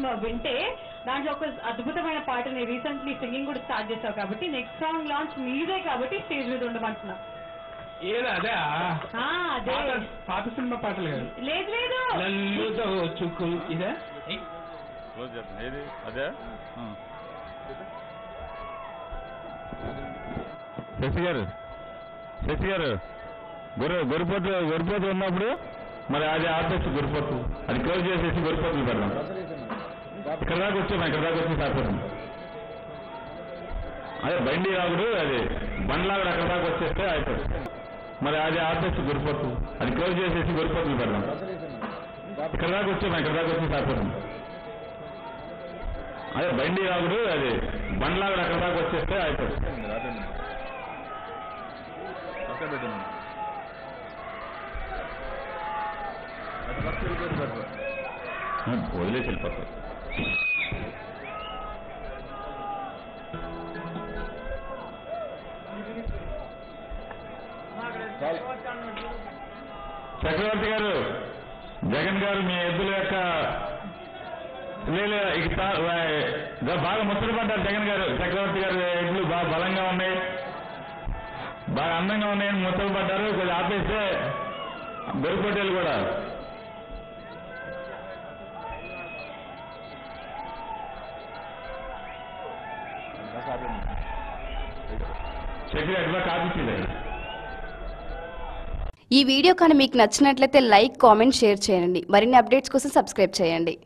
వింటే దాంట్లో ఒక అద్భుతమైన పాటని రీసెంట్లీ సింగింగ్ కూడా స్టార్ట్ చేసావు కాబట్టి నెక్స్ట్ సాంగ్ లాంచ్ మీదే కాబట్టి స్టేజ్ మీద ఉండమంటున్నా ఏదా అదే ఆ, అదే పాత పాత సినిమా పాటలు కాదు లేదు లేదు లల్లు దోచుకు ఇదే క్లోజ్ చేద్దాం ఏది అదే శశి గారు శశి గారు గొర్రె గొరిపోతు గొరిపోతు ఉన్నప్పుడు మరి అది ఆపేసి గొరిపోతు అది క్లోజ్ చేసేసి గొరిపోతులు పెడదాం ఇక్కడ దాకా వచ్చాము ఇక్కడ దాకా వచ్చి సార్ అదే బండి రాగుడు అది బండ్లాగుడు అక్కడ దాకా వచ్చేస్తే అయిపోతుంది మరి అది ఆపేసి గొరిపోతు అది క్లోజ్ చేసేసి గొరిపోతులు పెడదాం ఇక్కడ దాకా వచ్చాము ఇక్కడ దాకా వచ్చి సార్ అదే బండి రాగుడు అది బండ్లాగుడు అక్కడ దాకా వచ్చేస్తే అయిపోతుంది వదిలేసి వెళ్ళిపోతారు చక్రవర్తి గారు జగన్ గారు మీ ఎద్దుల యొక్క లేదు ఇక తా- వా- బాగా ముచ్చట పడ్డారు జగన్ గారు చక్రవర్తి గారు ఎడ్లు బాగా బలంగా ఉన్నాయి బాగా అందంగా ఉన్నాయని ముచ్చట పడ్డారు కొద్దిగా ఆపేస్తే గొరిపోటీలు కూడా చక్రి అట్లా కాపించింది ఈ వీడియో కానీ మీకు నచ్చినట్లయితే లైక్ కామెంట్ షేర్ చేయండి మరిన్ని అప్డేట్స్ కోసం సబ్స్క్రైబ్ చేయండి